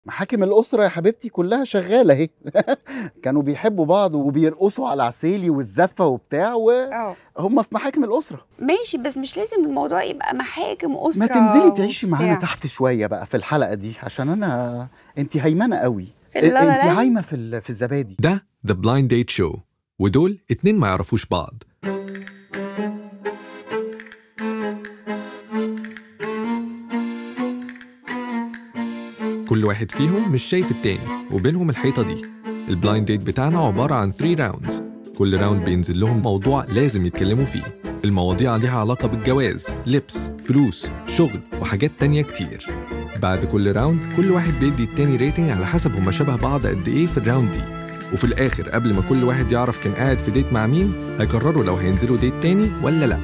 محاكم الأسرة يا حبيبتي كلها شغالة اهي كانوا بيحبوا بعض وبيرقصوا على العسيلي والزفة وبتاع اه وهم في محاكم الأسرة ماشي بس مش لازم الموضوع يبقى محاكم اسره ما تنزلي تعيشي معانا وبتاع. تحت شوية بقى في الحلقة دي عشان أنا أنت هيمنة قوي في اللا لا أنت لاند؟ هايمة في ال- في الزبادي ده The Blind Date Show ودول اتنين ما يعرفوش بعض كل واحد فيهم مش شايف التاني وبينهم الحيطة دي البلايند ديت بتاعنا عبارة عن 3 راوندز كل راوند بينزل لهم موضوع لازم يتكلموا فيه المواضيع ليها علاقة بالجواز لبس فلوس شغل وحاجات تانية كتير بعد كل راوند كل واحد بيدي التاني ريتنج على حسب هما شبه بعض قد ايه في الراوند دي وفي الاخر قبل ما كل واحد يعرف كان قاعد في ديت مع مين هيقرروا لو هينزلوا ديت تاني ولا لا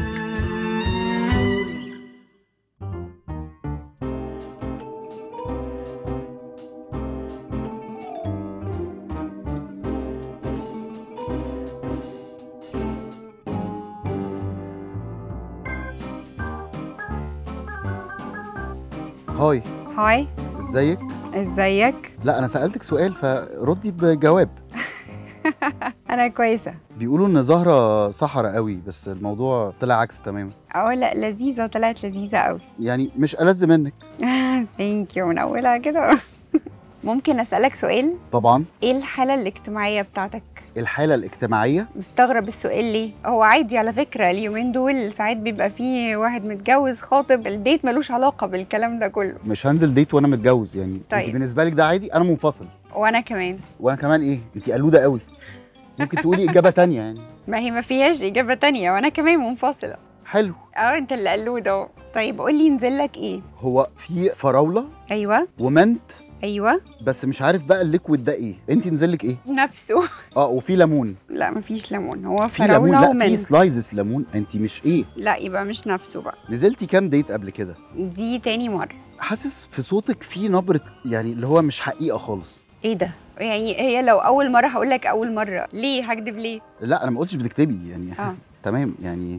هاي هاي ازيك ازيك لا أنا سألتك سؤال فردي بجواب انا كويسه بيقولوا إن زهرة صحرة قوي بس الموضوع طلع عكس تماما اه لا لذيذه طلعت لذيذه قوي يعني مش ألذ منك ثانك يو من اولها كده ممكن اسالك سؤال طبعا ايه الحاله الاجتماعيه بتاعتك الحالة الاجتماعية مستغرب السؤال ليه هو عادي على فكره اليومين دول ساعات بيبقى فيه واحد متجوز خاطب الديت ملوش علاقه بالكلام ده كله مش هنزل ديت وانا متجوز يعني طيب. انت بالنسبه لك ده عادي انا منفصل وانا كمان وانا كمان ايه انت قلوده قوي ممكن تقولي اجابه تانية يعني ما هي ما فيهاش اجابه تانية وانا كمان منفصله حلو اه انت اللي قلود اهو طيب قولي ينزل لك ايه هو في فراوله ايوه ومنت ايوه بس مش عارف بقى الليكويد ده ايه انت نزل لك ايه نفسه اه وفي ليمون لا مفيش ليمون هو في ليمون فراوله لا في ومنت سلايزز ليمون انت مش ايه لا يبقى مش نفسه بقى نزلتي كام ديت قبل كده دي تاني مرة حاسس في صوتك في نبره يعني اللي هو مش حقيقه خالص ايه ده يعني هي لو اول مرة هقول لك اول مرة ليه هكدب ليه لا انا ما قلتش بتكتبي يعني اه تمام يعني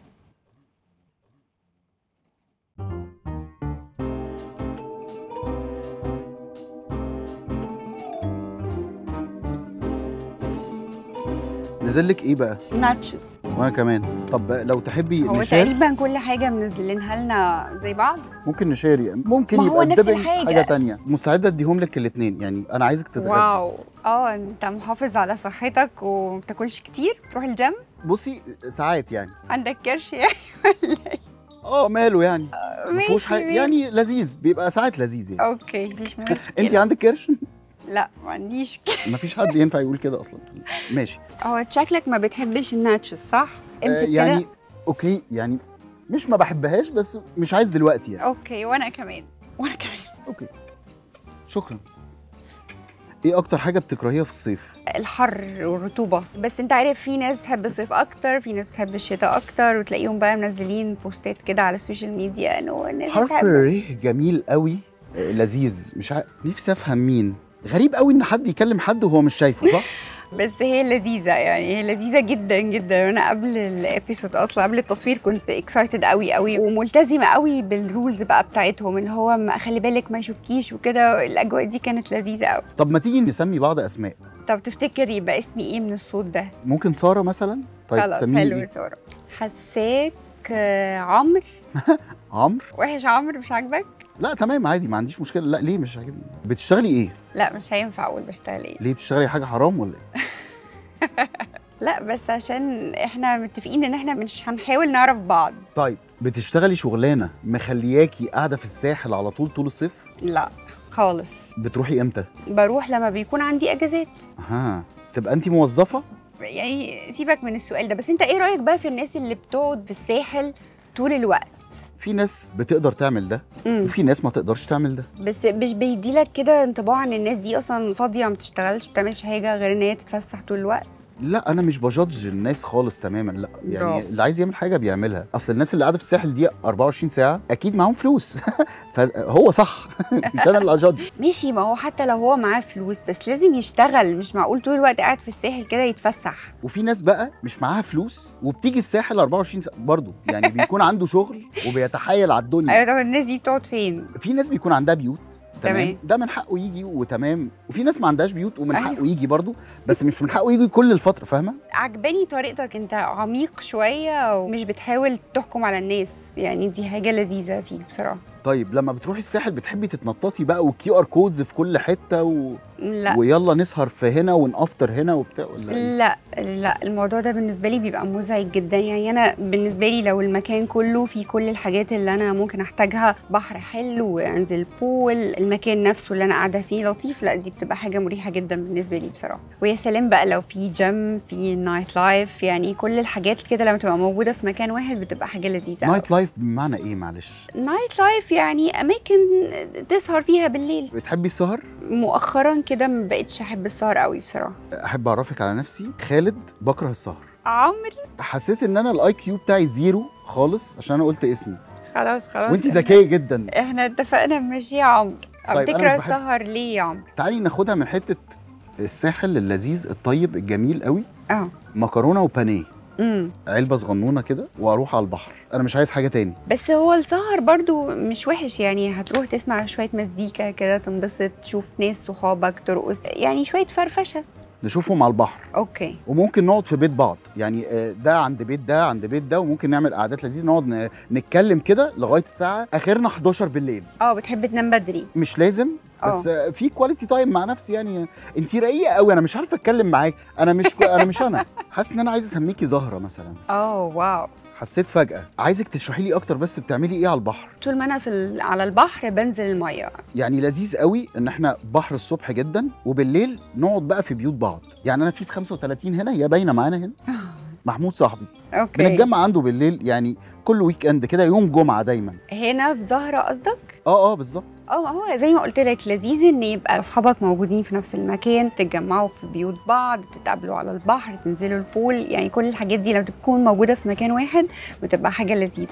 نزل لك ايه بقى ناتشز وانا كمان طب لو تحبي هو نشار تقريبا كل حاجة منزلينها لنا زي بعض ممكن نشاري ممكن ما هو يبقى نفس الدبل الحاجة. حاجه تانية مستعده اديهم لك الاثنين يعني انا عايزك تتغذي واو اه انت محافظ على صحتك ومبتاكلش كتير تروح الجيم بصي ساعات يعني عندك كرش يعني اه ماله يعني ما فيهوش ماشي، حاجه ماشي. يعني لذيذ بيبقى ساعات لذيذ يعني اوكي مفيش مشكلة انت عندك كرش لا ما عنديش ك- ما فيش حد ينفع يقول كده اصلا ماشي هو شكلك ما بتحبش الناتشز صح؟ آه امسك يعني كده اوكي يعني مش ما بحبهاش بس مش عايز دلوقتي يعني اوكي وانا كمان وانا كمان اوكي شكرا ايه اكتر حاجه بتكرهيها في الصيف الحر والرطوبة بس انت عارف في ناس بتحب الصيف اكتر في ناس بتحب الشتاء اكتر وتلاقيهم بقى منزلين بوستات كده على السوشيال ميديا انه الناس حرف بتحب ر جميل قوي آه، لذيذ مش عارف نفسي افهم مين غريب قوي ان حد يكلم حد وهو مش شايفه صح بس هي لذيذة يعني هي لذيذة جدا جدا انا قبل الابيسود اصلا قبل التصوير كنت اكسايتد قوي قوي وملتزمة قوي بالرولز بقى بتاعتهم اللي هو ما خلي بالك ما يشوفكيش وكده الاجواء دي كانت لذيذة قوي طب ما تيجي نسمي بعض اسماء طب تفتكر يبقى اسمي ايه من الصوت ده ممكن ساره مثلا طيب خلاص تسميه حلو يا ايه سارة حساك آه، عمرو عمرو وحش عمرو مش عاجبك لا تمام عادي ما عنديش مشكله لا ليه مش عاجبني بتشتغلي ايه لا مش هينفع اقول بشتغل ايه ليه بتشتغلي حاجه حرام ولا ايه لا بس عشان احنا متفقين ان احنا مش هنحاول نعرف بعض طيب بتشتغلي شغلانه مخلياكي قاعده في الساحل على طول طول الصيف لا خالص بتروحي امتى بروح لما بيكون عندي اجازات ها تبقى انت موظفه يعني سيبك من السؤال ده بس انت ايه رايك بقى في الناس اللي بتقعد في الساحل طول الوقت في ناس بتقدر تعمل ده مم. وفي ناس ما تقدرش تعمل ده بس مش بيديلك كده انطباع ان الناس دي اصلا فاضيه ما بتشتغلش ما بتعملش حاجه غير ان هي تتفسح طول الوقت لا انا مش بجادج الناس خالص تماما لا يعني برافو. اللي عايز يعمل حاجه بيعملها اصل الناس اللي قاعده في الساحل دي 24 ساعه اكيد معاهم فلوس فهو صح مش انا اللي اجادج ماشي ما هو حتى لو هو معاه فلوس بس لازم يشتغل مش معقول طول الوقت قاعد في الساحل كده يتفسح وفي ناس بقى مش معاها فلوس وبتيجي الساحل 24 ساعه برضه يعني بيكون عنده شغل وبيتحايل على الدنيا ايوه طب الناس دي بتقعد فين في ناس بيكون عندها بيوت تمام تمام. ده من حقه يجي وتمام وفي ناس ما عندهاش بيوت ومن أيوة. حقه يجي برضو بس مش من حقه يجي كل الفتره فاهمه عجباني طريقتك انت عميق شويه ومش بتحاول تحكم على الناس يعني دي حاجه لذيذه فيك بصراحه طيب لما بتروحي الساحل بتحبي تتنططي بقى وكيو ار كودز في كل حته و... لا ويلا نسهر في هنا ونافطر هنا وبتاع ولا إيه؟ لا لا الموضوع ده بالنسبه لي بيبقى مزعج جدا يعني انا بالنسبه لي لو المكان كله فيه كل الحاجات اللي انا ممكن احتاجها بحر حلو انزل بول المكان نفسه اللي انا قاعده فيه لطيف لا دي بتبقى حاجه مريحه جدا بالنسبه لي بصراحه ويا سلام بقى لو في جيم في نايت لايف يعني كل الحاجات كده لما تبقى موجوده في مكان واحد بتبقى حاجه لذيذه أوي. نايت لايف بمعنى ايه معلش نايت لايف يعني اماكن تسهر فيها بالليل بتحبي السهر مؤخرا كده ما بقتش احب السهر قوي بصراحه احب اعرفك على نفسي خالد بكره السهر عمرو حسيت ان انا الاي كيو بتاعي زيرو خالص عشان انا قلت اسمي خلاص خلاص وانت ذكيه جدا احنا اتفقنا نمشي يا عمرو طيب، أنا بتكره مش بحب- السهر ليه يا عمرو تعالي ناخدها من حته الساحل اللذيذ الطيب الجميل قوي اه مكرونه وبانيه امم علبه صغنونه كده واروح على البحر انا مش عايز حاجه تاني بس هو السهر برضو مش وحش يعني هتروح تسمع شويه مزيكا كده تنبسط تشوف ناس صحابك ترقص يعني شويه فرفشه نشوفهم على البحر اوكي وممكن نقعد في بيت بعض يعني آه، ده عند بيت ده عند بيت ده وممكن نعمل قعدات لذيذه نقعد ن- نتكلم كده لغايه الساعه اخرنا 11 بالليل اه بتحب تنام بدري مش لازم بس آه، في كواليتي تايم مع نفسي يعني انت رقيقه قوي انا مش عارفه اتكلم معاك انا مش كو... انا مش انا حاسس ان انا عايز اسميكي زهره مثلا اه واو حسيت فجاه عايزك تشرحي لي اكتر بس بتعملي ايه على البحر طول ما انا في ال- على البحر بنزل الميه يعني لذيذ قوي ان احنا بحر الصبح جدا وبالليل نقعد بقى في بيوت بعض يعني انا في في 35 هنا هي باينه معانا هنا محمود صاحبي اوكي بنتجمع عنده بالليل يعني كل ويك اند كده يوم جمعه دايما هنا في زهره قصدك اه اه بالظبط اه ما هو زي ما قلت لك لذيذ ان يبقى اصحابك موجودين في نفس المكان تتجمعوا في بيوت بعض تتقابلوا على البحر تنزلوا البول يعني كل الحاجات دي لما تكون موجوده في مكان واحد بتبقى حاجه لذيذه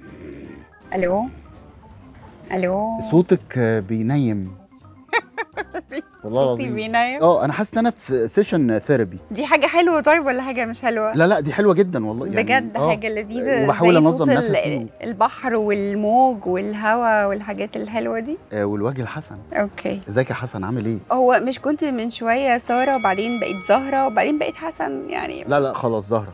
الو الو صوتك آه، بينيم والله صوتي العظيم بينام اه انا حاسس ان انا في سيشن ثيرابي دي حاجه حلوه طيب ولا حاجه مش حلوه لا لا دي حلوه جدا والله يعني بجد آه. حاجه لذيذه وبحاول زي أنظم صوت ال- نفسي و- البحر والموج والهواء والحاجات الحلوه دي آه والوجه الحسن اوكي ازيك يا حسن عامل ايه هو مش كنت من شويه ساره وبعدين بقيت زهره وبعدين بقيت حسن يعني لا لا خلاص زهره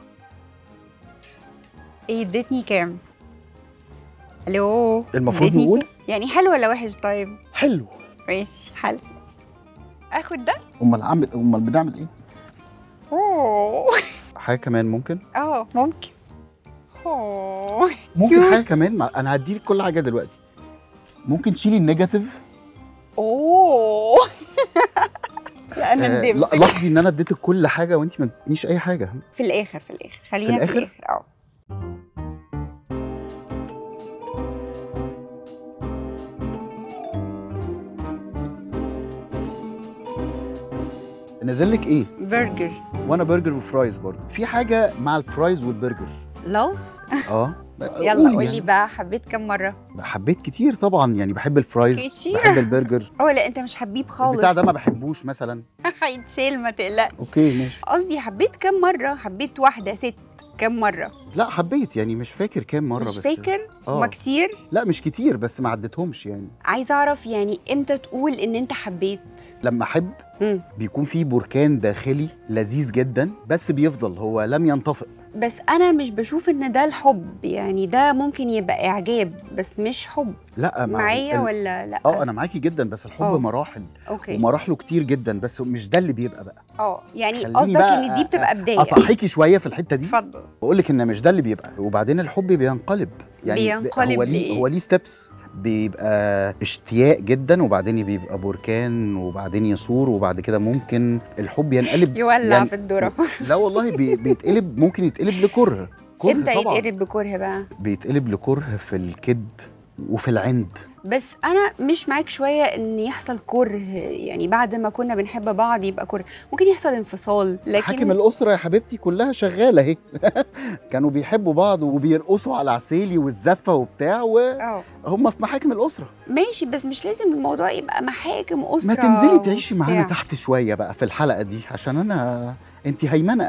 ايه ادتني كام الو المفروض ادتني نقول كام؟ يعني حلو ولا وحش طيب حلو ماشي حلو اخد ده امال عامل امال بنعمل ايه اوه حاجه كمان ممكن اه ممكن اوه ممكن كيوت. حاجه كمان مع... انا هديلك كل حاجه دلوقتي ممكن تشيلي النيجاتيف اوه لا انا آه ندمت لا- لاحظي ان انا اديتك كل حاجه وانت ما ادتنيش اي حاجه في الاخر في الاخر خلينا في الآخر؟ الاخر اه نازل لك ايه برجر وانا برجر وفرايز برضه في حاجه مع الفرايز والبرجر لوف اه يلا قولي قولي يعني. بقى حبيت كم مره حبيت كتير طبعا يعني بحب الفرايز كتير. بحب البرجر اه لا انت مش حبيب خالص البتاع ده ما بحبوش مثلا هيتشيل ما تقلقش اوكي ماشي قصدي حبيت كم مره حبيت واحده ست كم مره لا حبيت يعني مش فاكر كام مره مش بس فاكر آه. هما كتير لا مش كتير بس ما عدتهمش يعني عايزه اعرف يعني امتى تقول ان انت حبيت لما احب مم. بيكون في بركان داخلي لذيذ جدا بس بيفضل هو لم ينطفئ بس انا مش بشوف ان ده الحب يعني ده ممكن يبقى اعجاب بس مش حب لا ما معايا ال- ولا لا اه انا معاكي جدا بس الحب آه. مراحل اوكي ومراحله كتير جدا بس مش ده اللي بيبقى بقى اه يعني خليني قصدك بقى ان دي بتبقى بدايه اصحيكي شويه في الحته دي اتفضل بقول لك ان مش ده اللي بيبقى وبعدين الحب بينقلب يعني بينقلب هو ليه لإيه؟ هو ليه ستيبس بيبقى اشتياق جدا وبعدين بيبقى بركان وبعدين يصور وبعد كده ممكن الحب ينقلب يولع يعني- في الذره لا والله بي بيتقلب ممكن يتقلب لكره كره امتى طبعا يتقلب بكره بقى بيتقلب لكره في الكذب وفي العند بس انا مش معاك شويه ان يحصل كره يعني بعد ما كنا بنحب بعض يبقى كره ممكن يحصل انفصال لكن حاكم الاسره يا حبيبتي كلها شغاله اهي كانوا بيحبوا بعض وبيرقصوا على عسيلي والزفه وبتاع اه وهم في محاكم الاسره ماشي بس مش لازم الموضوع يبقى محاكم اسره ما تنزلي تعيشي معانا وبتاع. تحت شويه بقى في الحلقه دي عشان انا انت هيمنه قوي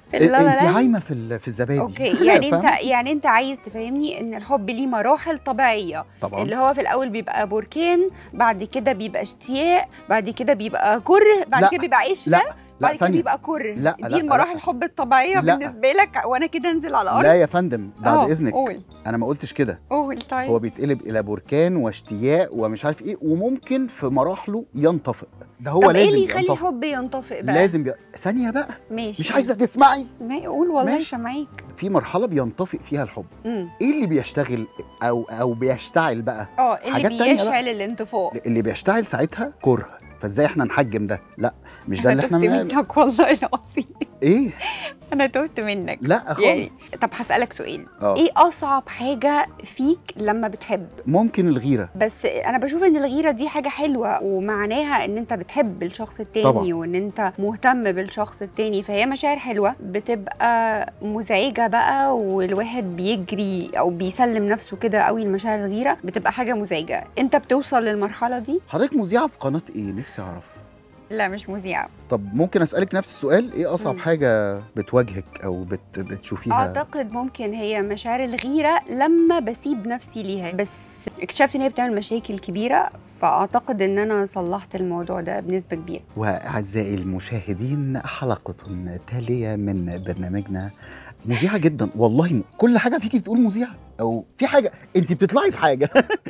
في اللا لا انت لاند؟ عايمه في ال- في الزبادي اوكي يعني انت فاهمة؟ يعني انت عايز تفهمني ان الحب ليه مراحل طبيعيه طبعا اللي هو في الاول بيبقى بركان بعد كده بيبقى اشتياق بعد كده بيبقى كره بعد لا، كده بيبقى عشره لا لا بعد كده ثانيه بيبقى كره لا، دي لا، المراحل لا. الحب الطبيعيه لا. بالنسبه لك وانا كده انزل على الارض لا يا فندم بعد اه، اذنك قول انا ما قلتش كده قول طيب هو بيتقلب الى بركان واشتياق ومش عارف ايه وممكن في مراحله ينطفئ ده هو طب ايه لازم اللي يخلي ينطفئ الحب ينطفئ بقى لازم بي... ثانيه بقى ماشي مش عايزه تسمعي ما قول والله ماشي. سامعيك في مرحله بينطفئ فيها الحب امم ايه اللي بيشتغل او او بيشتعل بقى اه اللي حاجات تانية بقى. بيشعل الانطفاء اللي بيشتعل ساعتها كره فازاي احنا نحجم ده لا مش ده انا اللي احنا تهت بنعمل منك والله العظيم ايه انا تهت منك لا يعني خالص طب هسألك سؤال اه ايه اصعب حاجة فيك لما بتحب ممكن الغيره بس انا بشوف ان الغيرة دي حاجة حلوة ومعناها ان انت بتحب الشخص التاني طبعا. وان انت مهتم بالشخص التاني فهي مشاعر حلوة بتبقى مزعجة بقى والواحد بيجري او بيسلم نفسه كده قوي لمشاعر الغيرة بتبقى حاجة مزعجة انت بتوصل للمرحلة دي حضرتك مذيعه في قناه ايه نفسي اعرف لا مش مذيعة طب ممكن اسالك نفس السؤال ايه اصعب مم. حاجه بتواجهك او بت... بتشوفيها اعتقد ممكن هي مشاعر الغيره لما بسيب نفسي ليها بس اكتشفت ان هي بتعمل مشاكل كبيره فاعتقد ان انا صلحت الموضوع ده بنسبه كبيره واعزائي المشاهدين حلقه تاليه من برنامجنا مذيعه جدا والله م... كل حاجه فيكي بتقول مذيعه او في حاجه انت بتطلعي في حاجه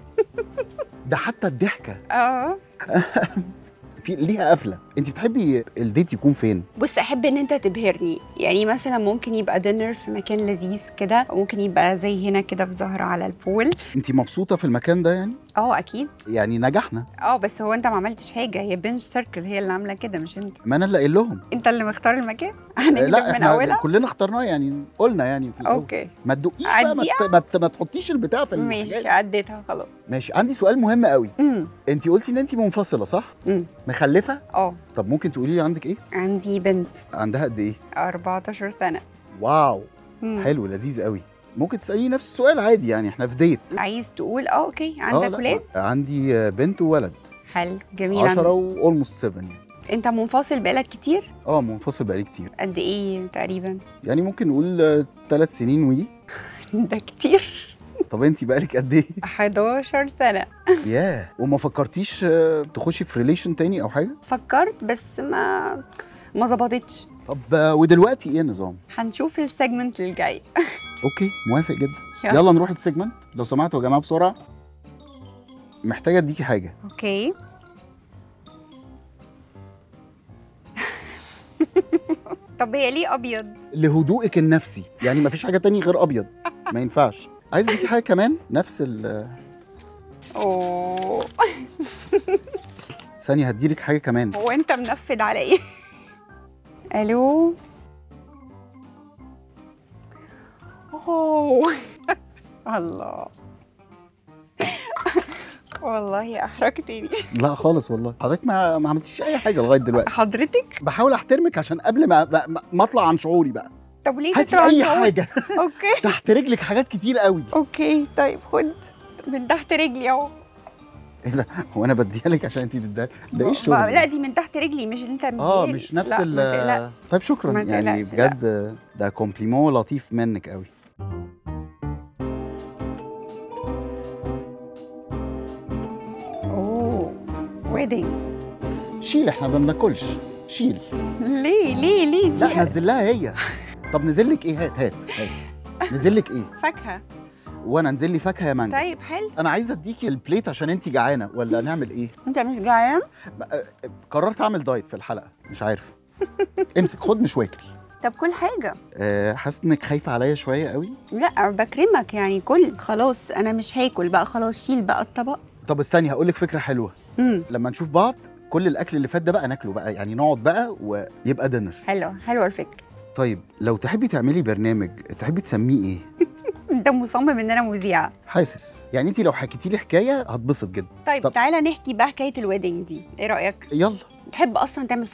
ده حتى الضحكه اه في ليها قفله انت بتحبي الديت يكون فين بص احب ان انت تبهرني يعني مثلا ممكن يبقى دينر في مكان لذيذ كده ممكن يبقى زي هنا كده في زهره على البول انت مبسوطه في المكان ده يعني اه اكيد يعني نجحنا اه بس هو انت ما عملتش حاجه هي بنش سيركل هي اللي عامله كده مش انت ما انا اللي قايل لهم انت اللي مختار المكان آه، هنكتب لا من احنا اولها كلنا اخترناه يعني قلنا يعني في الأول. اوكي ما تدقيش بقى ما, عديها؟ ت- ما, ت- ما تحطيش البتاع في ماشي الحاجات. عديتها خلاص ماشي عندي سؤال مهم قوي امم انت قلتي ان انت منفصله صح امم مخلفه اه طب ممكن تقولي لي عندك ايه عندي بنت عندها قد ايه 14 سنة واو مم. حلو لذيذ قوي ممكن تساليني نفس السؤال عادي يعني احنا في ديت عايز تقول اه اوكي آه، عندك لا، ولاد عندي آه، بنت وولد حلو جميل 10 عندك. واولموست 7 يعني انت منفصل بقالك كتير اه منفصل بقالي كتير قد ايه تقريبا يعني ممكن نقول ثلاث سنين وي ده كتير طب انت بقالك قد ايه 11 سنة ياه وما فكرتيش آه، تخشي في ريليشن تاني او حاجه فكرت بس ما ما ظبطتش طب آه، ودلوقتي ايه النظام هنشوف السيجمنت الجاي اوكي موافق جدا يلا. يلا نروح السيجمنت لو سمحتوا يا جماعه بسرعه محتاجه اديكي حاجه اوكي طب هي ليه ابيض لهدوءك النفسي يعني مفيش حاجه تانية غير ابيض ما ينفعش عايز اديكي حاجه كمان نفس ال اوه ثانيه هديلك حاجه كمان هو انت منفذ على ايه الو اوه الله والله احرجتني لا خالص والله حضرتك ما ما عملتيش اي حاجه لغايه دلوقتي حضرتك بحاول احترمك عشان قبل ما ما, ما- ما اطلع عن شعوري بقى طب ليه هاتي تطلع اي شعور؟ حاجه اوكي تحت رجلك حاجات كتير قوي اوكي طيب خد من تحت رجلي اهو ايه ده هو انا بديها لك عشان انت تديها ده ايه ما- الشغل لا ده؟ دي من تحت رجلي مش اللي انت اه مديهالي. مش نفس لا، ال ما تقلقش. طيب شكرا ما يعني تقلقش، لا. بجد ده كومبليمون لطيف منك قوي اوه ويدنج شيل احنا ما بناكلش شيل ليه ليه ليه دي لا نزل لها هي طب نزل لك ايه هات هات هات نزل لك ايه فاكهه وانا انزل لي فاكهه يا مانجا طيب حلو انا عايز اديكي البليت عشان انت جعانه ولا نعمل ايه انت مش جعان بقى- قررت اعمل دايت في الحلقه مش عارف امسك خد مش واكل طب كل حاجه أه حاسس انك خايفه عليا شويه قوي لا بكرمك يعني كل خلاص انا مش هاكل بقى خلاص شيل بقى الطبق طب استني هقول لك فكره حلوه امم لما نشوف بعض كل الاكل اللي فات ده بقى ناكله بقى يعني نقعد بقى ويبقى دينر حلوه حلوه الفكره طيب لو تحبي تعملي برنامج تحبي تسميه ايه انت مصمم ان انا مذيعه حاسس يعني انت لو حكيتي لي حكايه هتبسط جدا طيب طب- تعالى نحكي بقى حكايه الويدنج دي ايه رايك يلا تحب اصلا تعمل فرح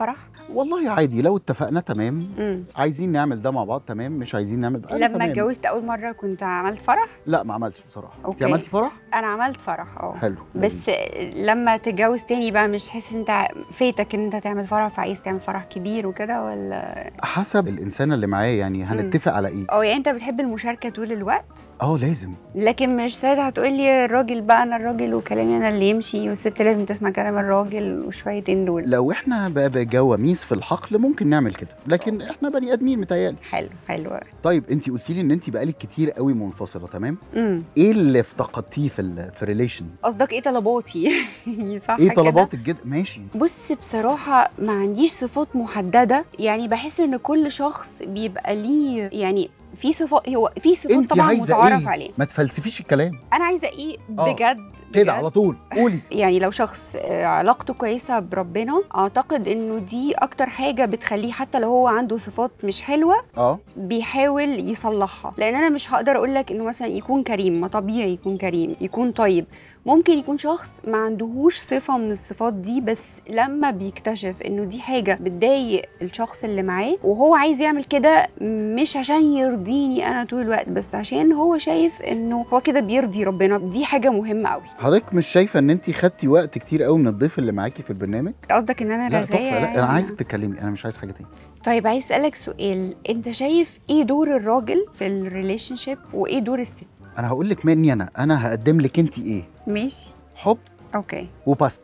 والله عادي لو اتفقنا تمام مم. عايزين نعمل ده مع بعض تمام مش عايزين نعمل أنا لما تمام. اتجوزت اول مره كنت عملت فرح لا ما عملتش بصراحه انت أوكي. عملتي فرح انا عملت فرح اه حلو بس لذيذ. لما تتجوز تاني بقى مش حاسس انت فاتك ان انت تعمل فرح فعايز تعمل فرح كبير وكده ولا حسب الانسان اللي معايا يعني هنتفق على ايه اه يعني انت بتحب المشاركه طول الوقت اه لازم لكن مش ساعتها هتقول لي الراجل بقى انا الراجل وكلامي انا اللي يمشي والست لازم تسمع كلام الراجل وشويتين دول لو احنا بقى بجواميس في الحقل ممكن نعمل كده لكن احنا بني ادمين متهيألي حلو حلو طيب انت قلتي لي ان انت بقالك كتير قوي منفصله تمام امم ايه اللي افتقدتيه في ال في ريليشن قصدك ايه طلباتي صح ايه كده؟ طلباتك جدا ماشي بص بصراحة ما عنديش صفات محددة يعني بحس ان كل شخص بيبقى ليه يعني في صفات هو في صفات انت طبعا عايزه متعارف ايه عليه ما تفلسفيش الكلام انا عايزة ايه آه. بجد كده بجد. على طول قولي يعني لو شخص آه، علاقته كويسة بربنا اعتقد انه دي اكتر حاجة بتخليه حتى لو هو عنده صفات مش حلوة اه بيحاول يصلحها لان انا مش هقدر اقول لك انه مثلا يكون كريم ما طبيعي يكون كريم يكون طيب ممكن يكون شخص ما عندهوش صفة من الصفات دي بس لما بيكتشف انه دي حاجة بتضايق الشخص اللي معاه وهو عايز يعمل كده مش عشان يرضيني انا طول الوقت بس عشان هو شايف انه هو كده بيرضي ربنا دي حاجة مهمة قوي حضرتك مش شايفه ان انت خدتي وقت كتير قوي من الضيف اللي معاكي في البرنامج قصدك ان انا لا رغاية تحفه لا انا يعني؟ عايزك تتكلمي انا مش عايز حاجه تاني طيب عايز اسالك سؤال انت شايف ايه دور الراجل في الريليشن شيب وايه دور الست انا هقول لك مني انا انا هقدم لك انت ايه ماشي حب اوكي وباستا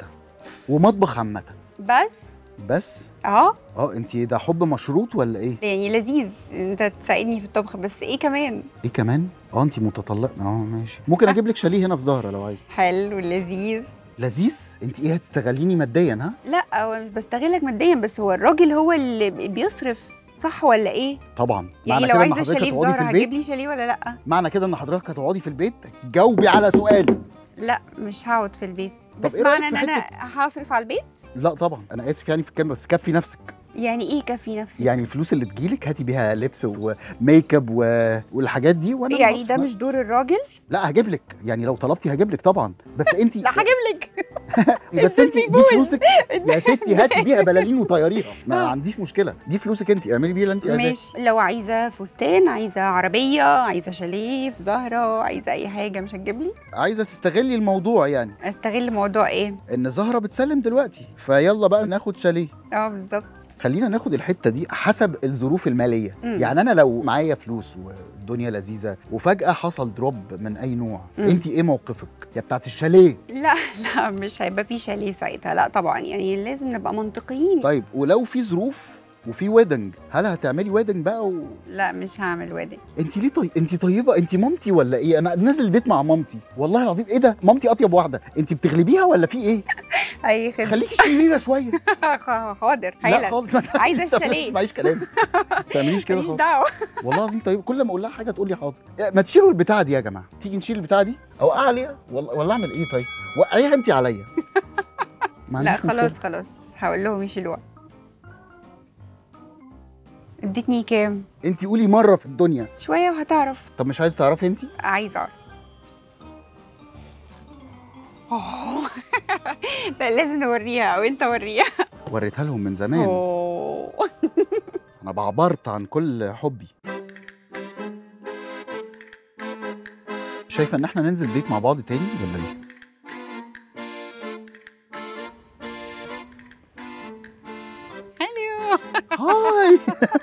ومطبخ عامه بس بس اه اه انت ده حب مشروط ولا ايه يعني لذيذ انت تساعدني في الطبخ بس ايه كمان ايه كمان اه انت متطلقه اه ماشي ممكن اجيب لك شاليه هنا في زهره لو عايز حلو لذيذ لذيذ انت ايه هتستغليني ماديا ها لا هو مش بستغلك ماديا بس هو الراجل هو اللي بيصرف صح ولا ايه طبعا يعني معنى لو كده ان عايزه حضرتك شاليه في هتقعدي في زهره هجيب البيت لي شاليه ولا لا معنى كده ان حضرتك هتقعدي في البيت جاوبي على سؤالي لا مش هقعد في البيت طب بس إيه رأيك معنى ان في انا هصرف على البيت لا طبعا انا اسف يعني في الكلمه بس كفي نفسك يعني ايه كفي نفسي يعني الفلوس اللي تجيلك هاتي بيها لبس وميك اب و... والحاجات دي وانا اللي يعني هصرف. ده مش دور الراجل لا هجيب لك يعني لو طلبتي هجيب لك طبعا بس انت لا هجيب لك بس انت دي بيبوظ. فلوسك يا ستي هاتي بيها بلالين وطياريها ما عنديش مشكله دي فلوسك انت اعملي بيها اللي انت عايزاه ماشي لو عايزه فستان عايزه عربيه عايزه شاليه في زهره عايزه اي حاجه مش هتجيب لي عايزه تستغلي الموضوع يعني استغل موضوع ايه ان زهره بتسلم دلوقتي فيلا بقى ناخد شاليه اه بالظبط خلينا ناخد الحته دي حسب الظروف الماليه مم. يعني انا لو معايا فلوس والدنيا لذيذه وفجاه حصل دروب من اي نوع مم. انت ايه موقفك يا بتاعت الشاليه لا لا مش هيبقى في شاليه ساعتها لا طبعا يعني لازم نبقى منطقيين طيب ولو في ظروف وفي ويدنج هل هتعملي ويدنج بقى و... لا مش هعمل وادي انت ليه طيب انت طيبه انت مامتي ولا ايه انا نازل ديت مع مامتي والله العظيم ايه ده مامتي اطيب واحده انت بتغلبيها ولا في ايه اي خدمه خليكي شريره شويه حاضر لا هايلة خالص ما عايزة طب ما الشاليه. تسمعيش كلامي ما تعمليش كده ماليش خالص دعوه والله العظيم طيب كل ما اقول لها حاجه تقول لي حاضر يا ما تشيلوا البتاعه دي يا جماعه تيجي نشيل البتاعه دي او عليها ولا ولا اعمل ايه طيب وقعيها انت عليا ما لا عنديش مشكلة. خلاص خلاص هقول لهم يشيلوها اديتني كام انت قولي مره في الدنيا شويه وهتعرف طب مش عايز تعرفي انت عايزه اعرف أوه. لا لازم نوريها او انت وريها وريتها لهم من زمان أوه. انا بعبرت عن كل حبي شايفه ان احنا ننزل ديت مع بعض تاني ولا ايه حلو هاي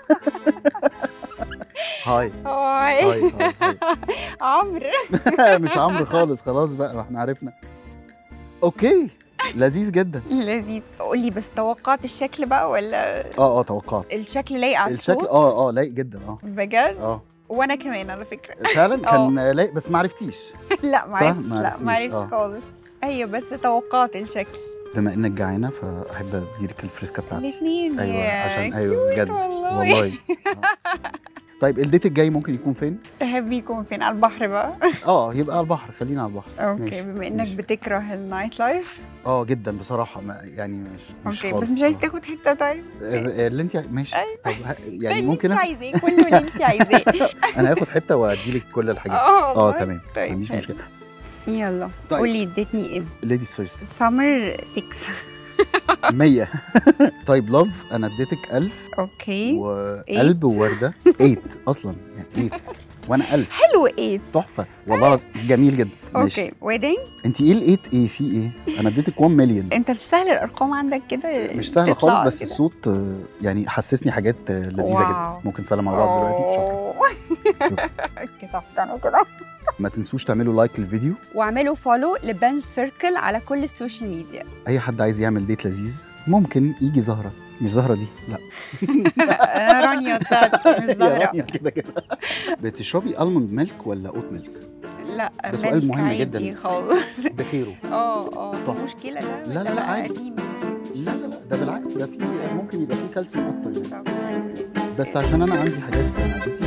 هاي هاي هاي هاي عمرو هاي. مش عمرو خالص خلاص بقى ما احنا عرفنا اوكي لذيذ جدا لذيذ قول لي بس توقعت الشكل بقى ولا اه اه توقعت الشكل لايق على الصوت الشكل اه اه لايق جدا اه بجد اه وانا كمان على فكره فعلا كان لايق بس ما عرفتيش لا ما صح؟ عرفتش ما لا ما عرفتيش، عرفتش آه. خالص ايوه بس توقعت الشكل بما انك جعانه فاحب اديلك الفريسكا بتاعتي الاثنين ايوه عشان ايوه بجد والله. والله آه. طيب الديت الجاي ممكن يكون فين؟ تحب يكون فين على البحر بقى اه يبقى على البحر خلينا على البحر اوكي ماشي، بما انك ماشي. بتكره النايت لايف اه جدا بصراحه ما يعني مش مش اوكي خالص بس مش عايز آه. تاخد حته طيب آه، اللي انت ماشي أيوة. طب ه- يعني اللي ممكن انت أ- عايزاه كله اللي انت عايزاه انا هاخد حته واديلك كل الحاجات اه اه والله. تمام ما طيب عنديش حلو. مشكله يلا طيب. قولي اديتني ايه ليديز فيرست سمر 6 100 طيب لاف انا اديتك 1000 اوكي وقلب وورده 8 اصلا يعني 8 وانا 1000 حلو ايه تحفه والله العظيم جميل جدا ماشي اوكي ويدنج انت ايه الايت ايه في ايه انا اديتك 1 مليون انت مش سهل الارقام عندك كده مش سهله تطلع خالص بس كده. الصوت آه، يعني حسسني حاجات آه، لذيذه واو. جدا ممكن نسلم على بعض دلوقتي شكرا كسفت انا كده ما تنسوش تعملوا لايك للفيديو واعملوا فولو لبنش سيركل على كل السوشيال ميديا اي حد عايز يعمل ديت لذيذ ممكن يجي زهره مش زهره دي لا رانيا طلعت مش يا زهرة رانيا كده كده بتشربي الموند ميلك ولا اوت ميلك لا ده سؤال ملك مهم عادي جدا. خالص بخيره اه اه تحفة. في مشكلة ده لا، لا، ولا لا، عادي. قديم؟ لا لا لا ده بالعكس ده فيه ممكن يبقى فيه كالسيوم اكتر يعني طب بس عشان انا عندي حاجات في معدتي